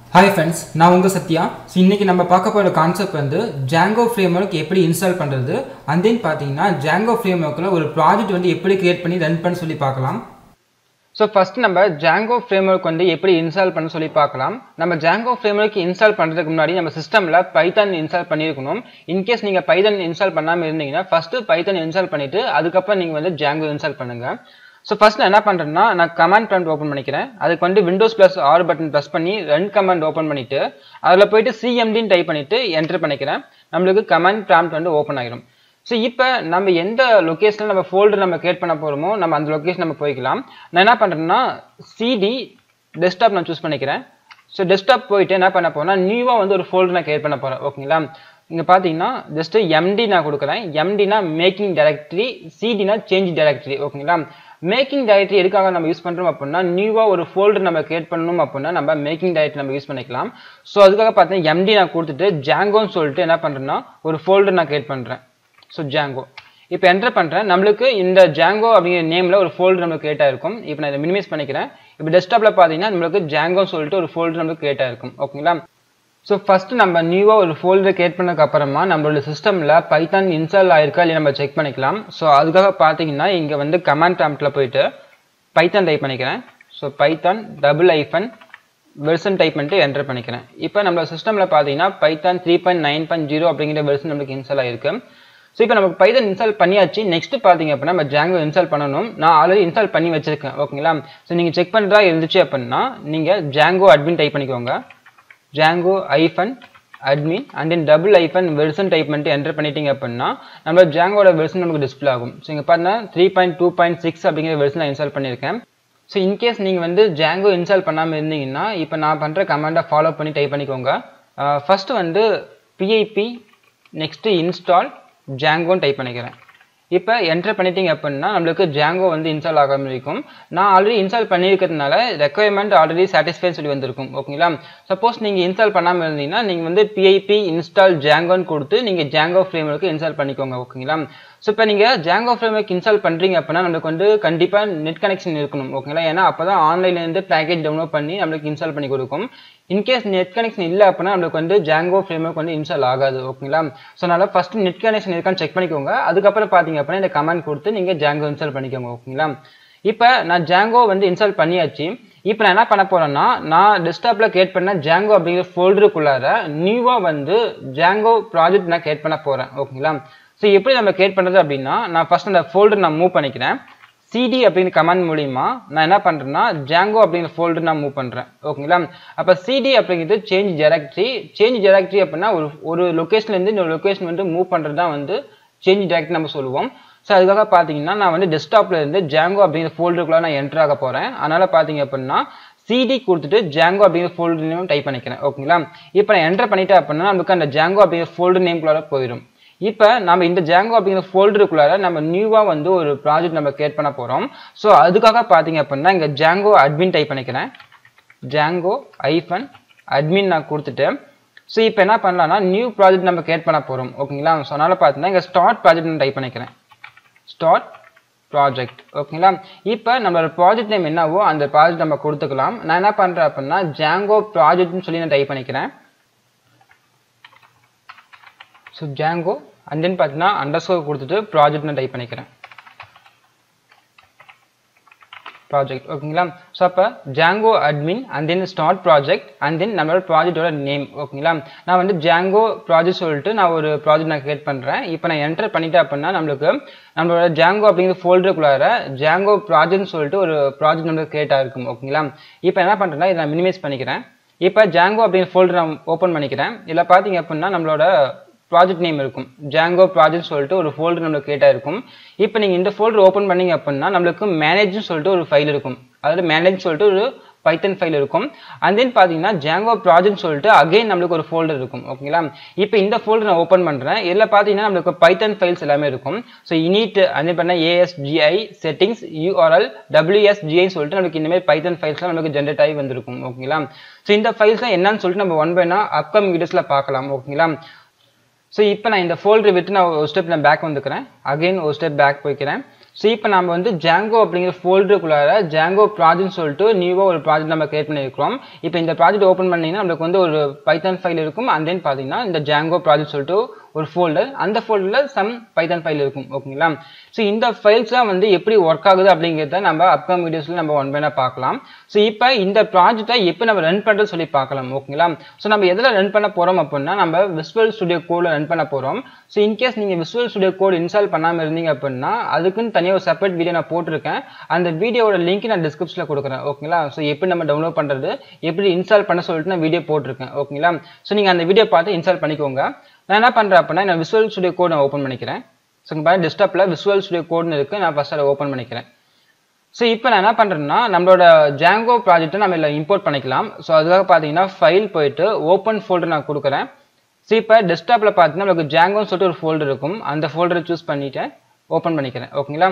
hi friends நான் உங்கள் Sathya so இன்றைக்கி நம்ம பார்க்க போகிற கான்செப்ட் வந்து ஜாங்கோ ஃப்ரேம்ஒர்க் எப்படி இன்ஸ்டால் பண்ணுறது and then பார்த்தீங்கன்னா ஜாங்கோ ஃப்ரேம்ஒர்க்கில் ஒரு ப்ராஜெக்ட் வந்து எப்படி கிரியேட் பண்ணி ரன் பண்ண சொல்லி பார்க்கலாம் ஸோ ஃபஸ்ட் நம்ம ஜாங்கோ ஃப்ரேம்ஒர்க் வந்து எப்படி இன்ஸ்டால் பண்ண சொல்லி பார்க்கலாம் நம்ம ஜாங்கோ ஃப்ரேம்ஒர்க் இன்ஸ்டால் பண்ணுறதுக்கு முன்னாடி நம்ம சிஸ்டமில் பைத்தான் இன்ஸ்டால் பண்ணியிருக்கணும் இன்கேஸ் நீங்கள் பைத்தான் இன்ஸ்டால் பண்ணாமல் இருந்தீங்கன்னா ஃபஸ்ட்டு பைத்தான் இன்ஸ்டால் பண்ணிவிட்டு அதுக்கப்புறம் நீங்கள் வந்து ஜாங்கோ இன்ஸ்டால் பண்ணுங்கள் ஸோ ஃபர்ஸ்ட் நான் என்ன பண்ணுறேன்னா நான் கமாண்ட் ப்ராம்ப்ட் ஓப்பன் பண்ணிக்கிறேன் அதுக்கு வந்து Windows plus R button press பண்ணி ரன் கமாண்ட் ஓப்பன் பண்ணிவிட்டு அதில் போயிட்டு சிஎம்டின்னு டைப் பண்ணிவிட்டு என்டர் பண்ணிக்கிறேன் நம்மளுக்கு கமாண்ட் ப்ராம்ப்ட் வந்து ஓப்பன் ஆகிடும் ஸோ இப்போ நம்ம எந்த லொக்கேஷனில் நம்ம ஃபோல்டர் நம்ம கிரியேட் பண்ண போகிறோமோ நம்ம அந்த லொக்கேஷன் நம்ம போய்க்கலாம் நான் என்ன பண்ணுறேன்னா சிடி டெஸ்க்டாப் நான் சூஸ் பண்ணிக்கிறேன் ஸோ டெஸ்க்டாப் போயிட்டு என்ன பண்ண போறேன்னா நியூவாக வந்து ஒரு ஃபோல்டர் நான் கிரியேட் பண்ண போகிறேன் ஓகேங்களா இங்கே பார்த்தீங்கன்னா ஜஸ்ட் எம்டி நான் கொடுக்குறேன் எம்டினா மேக்கிங் டைரக்டரி சிடினா சேஞ்ச் டைரக்டரி ஓகேங்களா மேக்கிங் டைரக்டரி எதுக்காக நம்ம யூஸ் பண்ணுறோம் அப்படின்னா நியூவாக ஒரு ஃபோல்டர் நம்ம கிரியேட் பண்ணணும் அப்படின்னா நம்ம மேக்கிங் டைரக்டரி நம்ம யூஸ் பண்ணிக்கலாம் ஸோ அதுக்காக பார்த்தீங்கன்னா எம்டி நான் கொடுத்துட்டு ஜாங்கோன்னு சொல்லிட்டு என்ன பண்ணுறேன்னா ஒரு ஃபோல்டர் நான் கிரியேட் பண்ணுறேன் ஸோ ஜாங்கோ இப்போ என்டர் பண்ணுறேன் நம்மளுக்கு இந்த ஜாங்கோ அப்படிங்கிற நேமில் ஒரு ஃபோல்டர் நம்மளுக்கு கிரியேட் ஆயிருக்கும் இப்போ நான் இதை மினிமைஸ் பண்ணிக்கிறேன் இப்போ டெஸ்க்டாப்பில் பார்த்தீங்கன்னா நம்மளுக்கு ஜாங்கோன்னு சொல்லிட்டு ஒரு ஃபோல்டர் நம்மளுக்கு கிரியேட் ஆயிருக்கும் ஓகேங்களா ஸோ ஃபர்ஸ்ட் நம்ம நியூவாக ஒரு ஃபோல்டர் கிரியேட் பண்ணதுக்கு அப்புறமா நம்மளோட சிஸ்டமில் பைத்தான் இன்ஸ்டால் ஆயிருக்கா இல்லை நம்ம செக் பண்ணிக்கலாம் ஸோ அதுக்காக பார்த்தீங்கன்னா இங்கே வந்து கமாண்ட் ப்ராம்ப்டில் போயிட்டு பைத்தான் டைப் பண்ணிக்கிறேன் so Python double hyphen version type பண்ணிட்டு என்டர் பண்ணிக்கிறேன் இப்போ நம்ம சிஸ்டமில் பார்த்தீங்கன்னா Python three point nine point zero அப்படிங்கிற வெர்சன் நம்மளுக்கு இன்ஸ்டால் ஆயிருக்கு ஸோ இப்போ நமக்கு பைத்தன் இன்ஸ்டால் பண்ணியாச்சு நெக்ஸ்ட் பார்த்தீங்க அப்படின்னா நம்ம ஜாங்கோ இன்ஸ்டால் பண்ணணும் நான் ஆல்ரெடி இன்ஸ்டால் பண்ணி வச்சிருக்கேன் ஓகேங்களா ஸோ நீங்கள் செக் பண்ணுறதா இருந்துச்சு அப்படின்னா நீங்கள் ஜாங்கோ அட்மின் டைப் பண்ணிக்கோங்க Django hyphen admin and then double hyphen version type பண்ணிட்டு என்டர் பண்ணிட்டீங்க அப்படின்னா நம்ம ஜாங்கோட வெர்சன் நமக்கு டிஸ்பிளே ஆகும் ஸோ இங்கே பார்த்தீங்கன்னா three point two point six அப்படிங்கிற வெர்சன் நான் இன்ஸ்டால் பண்ணியிருக்கேன் ஸோ இன்கேஸ் நீங்கள் வந்து ஜாங்கோ இன்ஸ்டால் பண்ணாமல் இருந்தீங்கன்னா இப்போ நான் பண்ணுற கமாண்டை ஃபாலோ பண்ணி டைப் பண்ணிக்கோங்க ஃபஸ்ட்டு வந்து பிஐபி நெக்ஸ்ட்டு இன்ஸ்டால் ஜாங்கோன்னு டைப் பண்ணிக்கிறேன் இப்போ என்டர் பண்ணிட்டீங்க அப்படின்னா நம்மளுக்கு ஜாங்கோ வந்து இன்ஸ்டால் ஆகாமல் இருக்கும் நான் ஆல்ரெடி இன்ஸ்டால் பண்ணியிருக்கிறதுனால ரெக்குயர்மெண்ட் ஆல்ரெடி சாட்டிஸ்ஃபைன்னு சொல்லி வந்திருக்கும் ஓகேங்களா சப்போஸ் நீங்கள் இன்ஸ்டால் பண்ணாமல் இருந்தீங்கன்னா நீங்கள் வந்து பிஐபி இன்ஸ்டால் ஜாங்கோன்னு கொடுத்து நீங்கள் ஜாங்கோ ஃப்ரேம்ஒர்க்கு இன்ஸ்டால் பண்ணிக்கோங்க ஓகேங்களா ஸோ இப்போ நீங்கள் ஜாங்கோ ஃப்ரேம்ஒர்க் இன்ஸ்டால் பண்ணுறீங்க அப்படின்னா நம்மளுக்கு வந்து கண்டிப்பாக நெட் கனெக்ஷன் இருக்கணும் ஓகேங்களா ஏன்னா அப்போ தான் ஆன்லைன்லேருந்து பேக்கேஜ் டவுன்லோட் பண்ணி நம்மளுக்கு இன்ஸ்டால் பண்ணி கொடுக்கும் இன்கேஸ் நெட் கனெக்ஷன் இல்லை அப்படின்னா நம்மளுக்கு வந்து ஜாங்கோ ஃப்ரேம்ஒர்க் வந்து இன்ஸ்டால் ஆகாது ஓகேங்களா ஸோ அதனால் ஃபஸ்ட் நெட் கனெக்ஷன் இருக்கான்னு செக் பண்ணிக்கோங்க அதுக்கப்புறம் பார்த்தீங்க அப்படின்னா இந்த கமெண்ட் கொடுத்து நீங்கள் ஜாங்கோ இன்ஸ்டால் பண்ணிக்கோங்க ஓகேங்களா இப்போ நான் ஜாங்கோ வந்து இன்ஸ்டால் பண்ணியாச்சு இப்போ நான் என்ன பண்ண போறேன்னா நான் டெஸ்க்டாப்பில் கிரியேட் பண்ண ஜாங்கோ அப்படிங்கிற ஃபோல்டருக்குள்ளார நியூவாக வந்து ஜாங்கோ ப்ராஜெக்ட் நான் கிரியேட் பண்ண போகிறேன் ஓகேங்களா ஸோ எப்படி நம்ம கிரியேட் பண்ணுறது அப்படின்னா நான் ஃபர்ஸ்ட் அந்த ஃபோல்டர் நான் மூவ் பண்ணிக்கிறேன் சிடி அப்படின்னு கமெண்ட் மூலியமா நான் என்ன பண்ணுறேன்னா ஜாங்கோ அப்படிங்கிற ஃபோல்டர் நான் மூவ் பண்ணுறேன் ஓகேங்களா அப்போ சிடி அப்படிங்கிறது சேஞ்ச் டேரக்டரி சேஞ்ச் டேரக்டரி அப்படின்னா ஒரு ஒரு லொக்கேஷன்லேருந்து இன்னொரு லொக்கேஷன் வந்து மூவ் பண்ணுறது தான் வந்து சேஞ்ச் டேரக்டரி நம்ம சொல்லுவோம் ஸோ அதுக்காக பார்த்தீங்கன்னா நான் வந்து டெஸ்க்டாப்ல இருந்து ஜாங்கோ அப்படிங்கிற ஃபோல்டருக்குள்ள நான் என்டர் ஆக போகிறேன் அதனால பார்த்தீங்க அப்படின்னா சிடி கொடுத்துட்டு ஜாங்கோ அப்படிங்கிற ஃபோல்டர் நேம் டைப் பண்ணிக்கிறேன் ஓகேங்களா இப்போ நான் என்டர் பண்ணிட்டேன் அப்படின்னா நமக்கு அந்த ஜாங்கோ அப்படிங்கிற ஃபோல்டர் நேம்குள்ளார போயிடும் இப்போ நம்ம இந்த ஜாங்கோ அப்படிங்கிற ஃபோல்டருக்குள்ளார நம்ம நியூவாக வந்து ஒரு ப்ராஜெக்ட் நம்ம கிரியேட் பண்ண போகிறோம் ஸோ அதுக்காக பார்த்தீங்க அப்படின்னா இங்கே ஜாங்கோ அட்மின் டைப் பண்ணிக்கிறேன் ஜாங்கோ ஐஃபன் அட்மின் நான் கொடுத்துட்டு ஸோ இப்போ என்ன பண்ணலாம்னா நியூ ப்ராஜெக்ட் நம்ம கிரியேட் பண்ண போகிறோம் ஓகேங்களா ஸோ அதனால் பார்த்தீங்கன்னா இங்கே ஸ்டார்ட் ப்ராஜெக்ட் நான் டைப் பண்ணிக்கிறேன் ஸ்டார்ட் ப்ராஜெக்ட் ஓகேங்களா இப்போ நம்மளோட ப்ராஜெக்ட் நேம் என்னவோ அந்த ப்ராஜெக்ட் நம்ம கொடுத்துக்கலாம் நான் என்ன பண்ணுறேன் அப்படின்னா ஜாங்கோ ப்ராஜெக்ட்னு சொல்லி நான் டைப் பண்ணிக்கிறேன் ஸோ ஜாங்கோ அண்ட் தென் பார்த்தீங்கன்னா அண்டர் ஸ்கோர் கொடுத்துட்டு ப்ராஜெக்ட் நான் டைப் பண்ணிக்கிறேன் ப்ராஜெக்ட் ஓகேங்களா ஸோ அப்போ Django admin and then start project and then நம்மளோட ப்ராஜெக்டோட நேம் ஓகேங்களா நான் வந்து ஜாங்கோ ப்ராஜெக்ட் சொல்லிட்டு நான் ஒரு ப்ராஜெக்ட் நான் கிரியேட் பண்ணுறேன் இப்போ நான் என்டர் பண்ணிட்டேன் அப்படின்னா நம்மளுக்கு நம்மளோட ஜாங்கோ அப்படிங்கிற ஃபோல்டருக்குள்ளார ஜாங்கோ ப்ராஜெக்ட்னு சொல்லிட்டு ஒரு ப்ராஜெக்ட் நம்மளுக்கு கிரியேட் ஆகிருக்கும் ஓகேங்களா இப்போ என்ன பண்ணுறேன்னா இதை நான் மினிமைஸ் பண்ணிக்கிறேன் இப்போ ஜாங்கோ அப்படிங்கிற ஃபோல்டர் நான் ஓப்பன் பண்ணிக்கிறேன் இதில் பார்த்தீங்க அப்படின்னா நம்மளோட ப்ராஜெக்ட் நேம் இருக்கும் ஜாங்கோ ப்ராஜெக்ட் சொல்லிட்டு ஒரு ஃபோல்டர் நம்மளுக்கு கேட்டால் இருக்கும் இப்போ நீங்கள் இந்த ஃபோல்டர் ஓப்பன் பண்ணீங்க அப்படின்னா நம்மளுக்கு மேனேஜ்னு சொல்லிட்டு ஒரு ஃபைல் இருக்கும் அதாவது மேனேஜ் சொல்லிட்டு ஒரு பைத்தன் ஃபைல் இருக்கும் அண்ட் தென் பார்த்தீங்கன்னா ஜாங்கோ ப்ராஜெக்ட் சொல்லிட்டு அகைன் நம்மளுக்கு ஒரு ஃபோல்டர் இருக்கும் ஓகேங்களா இப்போ இந்த ஃபோல்டர் நான் ஓப்பன் பண்ணுறேன் இதில் பார்த்தீங்கன்னா நம்மளுக்கு பைத்தன் ஃபைல்ஸ் எல்லாமே இருக்கும் ஸோ இனிட் அந்த பண்ண ஏஎஸ்ஜிஐ செட்டிங்ஸ் யூஆர்எல் டபிள்யூஎஸ்ஜிஐன்னு சொல்லிட்டு நமக்கு இந்த மாதிரி பைத்தன் ஃபைல்ஸ்லாம் நமக்கு ஜென்ரேட் ஆகி வந்திருக்கும் ஓகேங்களா ஸோ இந்த ஃபைல்ஸ்லாம் என்னன்னு சொல்லிட்டு நம்ம ஒன் பைனா அப்கமிங் வீடியோஸில் பார்க்கலாம் ஓகேங்களா ஸோ இப்போ நான் இந்த ஃபோல்டர் விட்டு நான் ஒரு ஸ்டெப் நான் பேக் வந்துக்கிறேன் அகைன் ஒரு ஸ்டெப் பேக் போய்க்கிறேன் ஸோ இப்போ நம்ம வந்து ஜாங்கோ அப்படிங்கிற ஃபோல்டருக்குள்ளார ஜாங்கோ ப்ராஜெக்ட்னு சொல்லிட்டு நியூவாக ஒரு ப்ராஜெக்ட் நம்ம கிரியேட் பண்ணியிருக்கிறோம் இப்போ இந்த ப்ராஜெக்ட் ஓப்பன் பண்ணிங்கன்னா நம்மளுக்கு வந்து ஒரு பைத்தான் ஃபைல் இருக்கும் அண்ட் தென் பார்த்தீங்கன்னா இந்த ஜாங்கோ ப்ராஜெக்ட் சொல்லிட்டு ஒரு ஃபோல்டர் அந்த ஃபோல்டரில் சம் பைத்தான் ஃபைல் இருக்கும் ஓகேங்களா ஸோ இந்த ஃபைல்ஸ்லாம் வந்து எப்படி ஒர்க் ஆகுது அப்படிங்கிறத நம்ம அப்கம் வீடியோஸில் நம்ம ஒன் பைனாக பார்க்கலாம் ஸோ இப்போ இந்த ப்ராஜெக்டை எப்போ நம்ம ரன் பண்ணுறது சொல்லி பார்க்கலாம் ஓகேங்களா ஸோ நம்ம எதில் ரன் பண்ண போகிறோம் அப்படின்னா நம்ம விஸ்வல் ஸ்டுடியோ கோடில் ரன் பண்ண போகிறோம் ஸோ இன்கேஸ் நீங்கள் விஸ்வல் ஸ்டுடியோ கோட் இன்ஸ்டால் பண்ணாமல் இருந்தீங்க அப்படின்னா அதுக்குன்னு தனியாக ஒரு செப்பரேட் வீடியோ நான் போட்டிருக்கேன் அந்த வீடியோட லிங்க் நான் டிஸ்கிரிப்ஷனில் கொடுக்குறேன் ஓகேங்களா ஸோ எப்படி நம்ம டவுன்லோட் பண்ணுறது எப்படி இன்ஸ்டால் பண்ண சொல்லிட்டு நான் வீடியோ போட்டிருக்கேன் ஓகேங்களா ஸோ நீங்கள் அந்த வீடியோ பார்த்து இன்ஸ்டால் பண்ணிக்கோங்க நான் என்ன பண்ணுறேன் அப்படின்னா நான் விசுவல் ஸ்டுடியோ கோட் நான் ஓப்பன் பண்ணிக்கிறேன் ஸோ இங்கே பாருங்க டெஸ்க்டாப்பில் விசுவல் ஸ்டுடியோ கோட்னு இருக்குது நான் ஃபஸ்ட் அதை ஓப்பன் பண்ணிக்கிறேன் ஸோ இப்போ நான் என்ன பண்ணுறேன்னா நம்மளோட ஜாங்கோ ப்ராஜெக்ட்டை நம்ம இதில் இம்போர்ட் பண்ணிக்கலாம் ஸோ அதுக்காக பார்த்தீங்கன்னா ஃபைல் போயிட்டு ஓப்பன் ஃபோல்டர் நான் கொடுக்குறேன் ஸோ இப்போ டெஸ்க்டாப்பில் பார்த்தீங்கன்னா நம்மளுக்கு ஜாங்கோன்னு சொல்லிட்டு ஒரு ஃபோல்டர் இருக்கும் அந்த ஃபோல்டரை சூஸ் பண்ணிவிட்டு ஓப்பன் பண்ணிக்கிறேன் ஓகேங்களா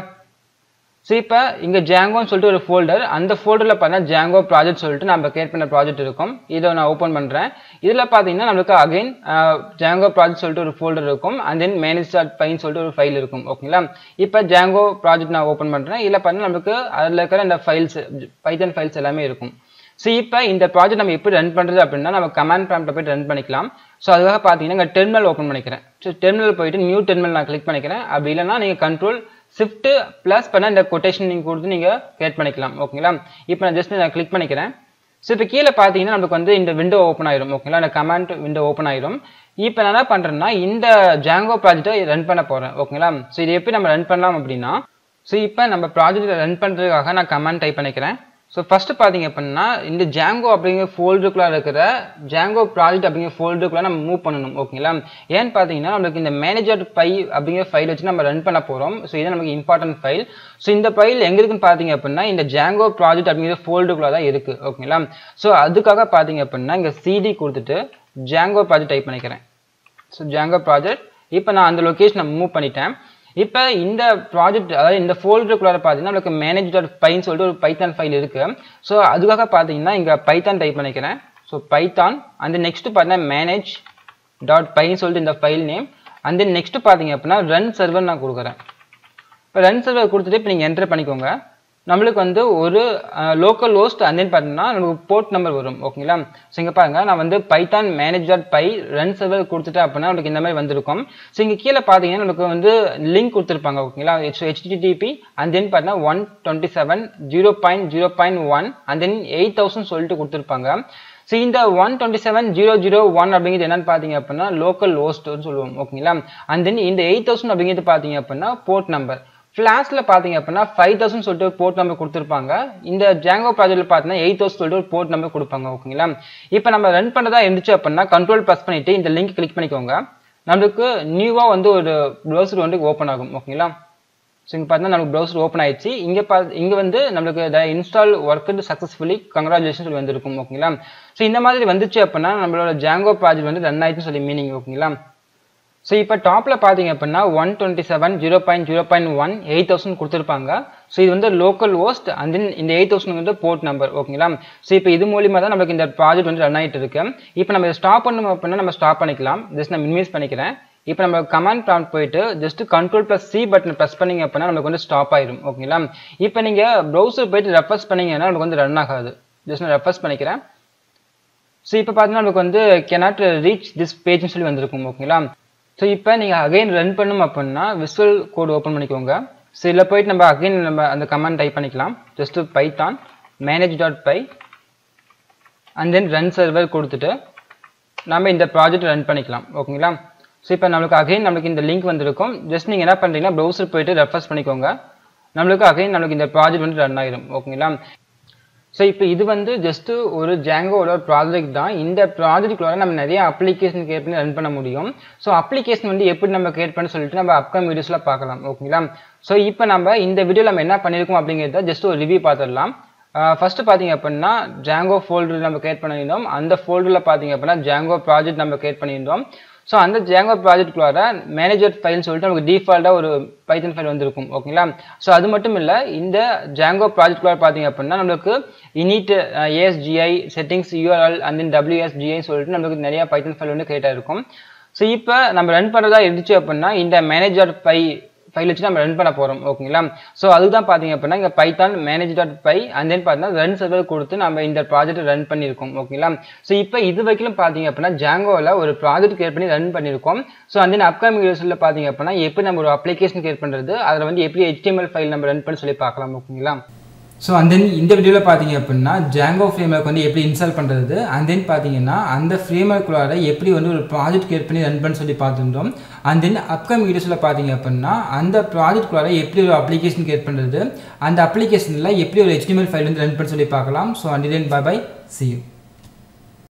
ஸோ இப்போ இங்கே ஜாங்கோன்னு சொல்லிட்டு ஒரு ஃபோல்டர் அந்த ஃபோல்டரில் பார்த்தீங்கன்னா ஜாங்கோ ப்ராஜெக்ட் சொல்லிட்டு நம்ம கிரியேட் பண்ண ப்ராஜெக்ட் இருக்கும் இதை நான் ஓப்பன் பண்ணுறேன் இதில் பார்த்தீங்கன்னா நம்மளுக்கு அகைன் ஜாங்கோ ப்ராஜெக்ட் சொல்லிட்டு ஒரு ஃபோல்டர் இருக்கும் அண்ட் தென் மேனேஜ் டாட் பைன்னு சொல்லிட்டு ஒரு ஃபைல் இருக்கும் ஓகேங்களா இப்போ ஜாங்கோ ப்ராஜெக்ட் நான் ஓப்பன் பண்ணுறேன் இதில் பார்த்தீங்கன்னா நம்மளுக்கு அதில் இருக்கிற இந்த ஃபைல்ஸ் பைத்தன் ஃபைல்ஸ் எல்லாமே இருக்கும் ஸோ இப்போ இந்த ப்ராஜெக்ட் நம்ம எப்படி ரன் பண்ணுறது அப்படின்னா நம்ம கமாண்ட் ப்ராம்ப்டில் போய்ட்டு ரன் பண்ணிக்கலாம் ஸோ அதுக்காக பார்த்தீங்கன்னா இங்கே டெர்மினல் ஓப்பன் பண்ணிக்கிறேன் ஸோ டெர்மினல் போயிட்டு நியூ டெர்மினல் நான் கிளிக் பண்ணிக்கிறேன் அப்படி இல்லைனா நீங்கள் கண்ட்ரோல் ஷிஃப்ட் ப்ளஸ் பண்ண இந்த கொட்டேஷன் நீங்கள் கொடுத்து நீங்கள் கிரியேட் பண்ணிக்கலாம் ஓகேங்களா இப்போ நான் ஜஸ்ட் நான் கிளிக் பண்ணிக்கிறேன் ஸோ இப்போ கீழே பார்த்தீங்கன்னா நமக்கு வந்து இந்த விண்டோ ஓப்பன் ஆயிரும் ஓகேங்களா இந்த கமாண்ட் விண்டோ ஓப்பன் ஆயிரும் இப்போ நான் என்ன பண்ணுறேன்னா இந்த ஜாங்கோ ப்ராஜெக்ட்டை ரன் பண்ண போகிறேன் ஓகேங்களா ஸோ இது எப்படி நம்ம ரன் பண்ணலாம் அப்படின்னா ஸோ இப்போ நம்ம ப்ராஜெக்ட் ரன் பண்ணுறதுக்காக நான் கமாண்ட் டைப் பண்ணிக்கிறேன் ஸோ ஃபஸ்ட்டு பார்த்தீங்க அப்படின்னா இந்த ஜாங்கோ அப்படிங்கிற ஃபோல்டருக்குள்ளே இருக்கிற ஜாங்கோ ப்ராஜெக்ட் அப்படிங்கிற ஃபோல்டருக்குள்ளே நம்ம மூவ் பண்ணணும் ஓகேங்களா ஏன்னு பார்த்தீங்கன்னா நம்மளுக்கு இந்த மேனேஜர் பை அப்படிங்கிற ஃபைல் வச்சு நம்ம ரன் பண்ண போகிறோம் ஸோ இது நமக்கு இம்பார்ட்டன்ட் ஃபைல் ஸோ இந்த ஃபைல் எங்கே இருக்குன்னு பார்த்தீங்க அப்படின்னா இந்த ஜாங்கோ ப்ராஜெக்ட் அப்படிங்கிற ஃபோல்டருக்குள்ளே தான் இருக்குது ஓகேங்களா ஸோ அதுக்காக பார்த்தீங்க அப்படின்னா இங்கே சிடி கொடுத்துட்டு ஜாங்கோ ப்ராஜெக்ட் டைப் பண்ணிக்கிறேன் ஸோ ஜாங்கோ ப்ராஜெக்ட் இப்போ நான் அந்த லொக்கேஷனை மூவ் பண்ணிட்டேன் இப்போ இந்த ப்ராஜெக்ட் அதாவது இந்த ஃபோல்டருக்குள்ளார பார்த்தீங்கன்னா நம்மளுக்கு மேனேஜ் டாட் பைன்னு சொல்லிட்டு ஒரு பைத்தான் ஃபைல் இருக்கு ஸோ அதுக்காக பார்த்தீங்கன்னா இங்கே பைத்தான் டைப் பண்ணிக்கிறேன் ஸோ பைத்தான் அந்த நெக்ஸ்ட் பார்த்தீங்கன்னா மேனேஜ் டாட் பைன்னு சொல்லிட்டு இந்த ஃபைல் நேம் அந்த நெக்ஸ்ட் பார்த்தீங்க அப்படின்னா ரன் சர்வர் நான் கொடுக்குறேன் இப்போ ரன் சர்வர் கொடுத்துட்டு இப்போ நீங்கள் என்டர் பண்ணிக்கோங்க நம்மளுக்கு வந்து ஒரு லோக்கல் ஹோஸ்ட் அண்ட் தென் பார்த்தீங்கன்னா நமக்கு போர்ட் நம்பர் வரும் ஓகேங்களா ஸோ இங்கே பாருங்க நான் வந்து Python manage dot py run server கொடுத்துட்டேன் அப்படின்னா நமக்கு இந்த மாதிரி வந்திருக்கும் ஸோ இங்கே கீழே பார்த்தீங்கன்னா நமக்கு வந்து லிங்க் கொடுத்துருப்பாங்க ஓகேங்களா ஹெச்டிடிபி அண்ட் தென் பார்த்தீங்கன்னா one twenty seven zero point zero point one and then eight thousand சொல்லிட்டு கொடுத்துருப்பாங்க ஸோ இந்த one twenty seven zero zero one அப்படிங்கிறது என்னன்னு பார்த்தீங்க அப்படின்னா லோக்கல் ஹோஸ்ட்னு சொல்லுவோம் ஓகேங்களா அண்ட் தென் இந்த எயிட் தௌசண்ட் அப்படிங்கிறது பார்த்தீங்க அப்படின்னா போர்ட் நம்பர் ஃப்ளாஷில் பார்த்தீங்க அப்படின்னா ஃபைவ் தௌசண்ட் சொல்லிட்டு போர்ட் நம்பர் கொடுத்துருப்பாங்க இந்த ஜாங்கோ ப்ராஜெக்ட்டில் பார்த்தீங்கன்னா எயிட் தௌசண்ட் சொல்லிட்டு ஒரு போர்ட் நம்பர் கொடுப்பாங்க ஓகேங்களா இப்போ நம்ம ரன் பண்ணதா இருந்துச்சு அப்படின்னா கண்ட்ரோல் ப்ரெஸ் பண்ணிட்டு இந்த லிங்க் கிளிக் பண்ணிக்கோங்க நம்மளுக்கு நியூவாக வந்து ஒரு ப்ரௌசர் வந்து ஓப்பன் ஆகும் ஓகேங்களா ஸோ இங்கே பார்த்தீங்கன்னா நமக்கு ப்ரௌசர் ஓப்பன் ஆயிடுச்சு இங்கே பா இங்கே வந்து நம்மளுக்கு the install work successfully congratulation சொல்லி வந்திருக்கும் ஓகேங்களா ஸோ இந்த மாதிரி வந்துச்சு அப்படின்னா நம்மளோட ஜாங்கோ ப்ராஜெக்ட் வந்து ரன் ஆயிடுச்சுன்னு சொல்லி மீனிங் ஓகேங்களா ஸோ இப்போ டாப்பில் பார்த்தீங்க அப்படின்னா one twenty seven zero point zero point one eight thousand கொடுத்துருப்பாங்க ஸோ இது வந்து லோக்கல் ஹோஸ்ட் அண்ட் தென் இந்த எயிட் தௌசண்ட் வந்து போர்ட் நம்பர் ஓகேங்களா ஸோ இப்போ இது மூலியமாக தான் நமக்கு இந்த ப்ராஜெக்ட் வந்து ரன் ஆகிட்டு இருக்கு இப்போ நம்ம ஸ்டாப் பண்ணணும் அப்படின்னா நம்ம ஸ்டாப் பண்ணிக்கலாம் ஜஸ்ட் நான் மினிமைஸ் பண்ணிக்கிறேன் இப்போ நம்ம கமாண்ட் ப்ராம்ப்ட் போயிட்டு just control plus C button press பண்ணிங்க அப்படின்னா நமக்கு வந்து ஸ்டாப் ஆயிடும் ஓகேங்களா இப்போ நீங்கள் ப்ரௌசர் போயிட்டு ரெஃபர்ஸ் பண்ணீங்கன்னா நமக்கு வந்து ரன் ஆகாது ஜஸ்ட் நான் ரெஃபர்ஸ் பண்ணிக்கிறேன் ஸோ இப்போ பார்த்தீங்கன்னா நமக்கு வந்து கெனாட் ரீச் திஸ் பேஜ்னு சொல்லி வந்திருக்கும் ஓகேங்களா ஸோ இப்போ நீங்கள் அகைன் ரன் பண்ணும் அப்படின்னா விசுவல் கோடு ஓப்பன் பண்ணிக்கோங்க ஸோ இதில் போயிட்டு நம்ம அகைன் நம்ம அந்த கமெண்ட் டைப் பண்ணிக்கலாம் just python manage dot py and then run server கொடுத்துட்டு நம்ம இந்த ப்ராஜெக்ட் ரன் பண்ணிக்கலாம் ஓகேங்களா ஸோ இப்போ நம்மளுக்கு அகைன் நம்மளுக்கு இந்த லிங்க் வந்திருக்கும் ஜஸ்ட் நீங்கள் என்ன பண்ணுறீங்கன்னா ப்ரௌசர் போயிட்டு ரெஃபர்ஸ் பண்ணிக்கோங்க நம்மளுக்கு அகைன் நம்மளுக்கு இந்த ப்ராஜெக்ட் வந்து ரன் ஆயிரும் ஓகேங்களா ஸோ இப்போ இது வந்து ஜஸ்ட் ஒரு ஜாங்கோட ப்ராஜெக்ட் தான் இந்த ப்ராஜெக்ட்குள்ள நம்ம நிறைய அப்ளிகேஷன் கிரியேட் பண்ணி ரன் பண்ண முடியும் ஸோ அப்ளிகேஷன் வந்து எப்படி நம்ம கிரியேட் பண்ண சொல்லிட்டு நம்ம அப்கம் வீடியோஸில் பார்க்கலாம் ஓகேங்களா ஸோ இப்போ நம்ம இந்த வீடியோவில் நம்ம என்ன பண்ணியிருக்கோம் அப்படிங்கிறத ஜஸ்ட் ஒரு ரிவ்யூ பார்த்துடலாம் ஃபர்ஸ்ட் பார்த்தீங்க அப்படின்னா ஜாங்கோ ஃபோல்டர் நம்ம கிரியேட் பண்ணியிருந்தோம் அந்த ஃபோல்டரில் பார்த்தீங்க அப்படின்னா ஜாங்கோ ப்ராஜெக்ட் நம்ம கிரியேட் பண்ணியிருந்தோம் ஸோ அந்த ஜாங்கோ ப்ராஜெக்ட்குள்ளார மேனேஜர் ஃபைல்னு சொல்லிட்டு நமக்கு டிஃபால்ட்டாக ஒரு பைத்தன் ஃபைல் வந்திருக்கும் ஓகேங்களா ஸோ அது மட்டும் இல்லை இந்த ஜாங்கோ ப்ராஜெக்ட்குள்ளார பார்த்தீங்க அப்படின்னா நம்மளுக்கு init ASGI settings URL and then WSGI சொல்லிட்டு நம்மளுக்கு நிறைய பைத்தன் ஃபைல் வந்து கிரியேட் ஆயிருக்கும் ஸோ இப்போ நம்ம ரன் பண்ணுறதா இருந்துச்சு அப்படின்னா இந்த மேனேஜர் ஃபை ஃபைல் வச்சு நம்ம ரன் பண்ண போகிறோம் ஓகேங்களா ஸோ அதுதான் பார்த்தீங்க அப்படின்னா இங்கே python manage dot py and then பார்த்தீங்கன்னா ரன் சர்வர் கொடுத்து நம்ம இந்த ப்ராஜெக்ட் ரன் பண்ணியிருக்கோம் ஓகேங்களா ஸோ இப்போ இது வரைக்கும் பார்த்தீங்க அப்படின்னா ஜாங்கோவில் ஒரு ப்ராஜெக்ட் கிரியேட் பண்ணி ரன் பண்ணியிருக்கோம் ஸோ அண்ட் தென் அப்கமிங் வீடியோஸில் பார்த்தீங்க அப்படின்னா எப்படி நம்ம ஒரு அப்ளிகேஷன் கிரியேட் பண்ணுறது அதில் வந்து எப்படி HTML ஃபைல் நம்ம ரன் பண்ணி சொல்லி பார்க்கலாம் ஓகேங்களா ஸோ அண்ட் தென் இந்த வீடியோவில் பார்த்தீங்க அப்படின்னா ஜாங்கோ ஃப்ரேம்ஒர்க் வந்து எப்படி இன்ஸ்டால் பண்ணுறது அண்ட் தென் பார்த்தீங்கன்னா அந்த ஃப்ரேம்ஒர்க்குள்ளார எப்படி வந்து ஒரு ப்ராஜெக்ட் கிரியேட் பண்ணி ரன் பண்ண சொல்லி பார்த்துருந்தோம் அண்ட் தென் அப்கமிங் வீடியோஸில் பார்த்தீங்க அப்படின்னா அந்த ப்ராஜெக்ட்குள்ளார எப்படி ஒரு அப்ளிகேஷன் கிரியேட் பண்ணுறது அந்த அப்ளிகேஷனில் எப்படி ஒரு HTML ஃபைல் வந்து ரன் பண்ண சொல்லி பார்க்கலாம் so and then bye bye see you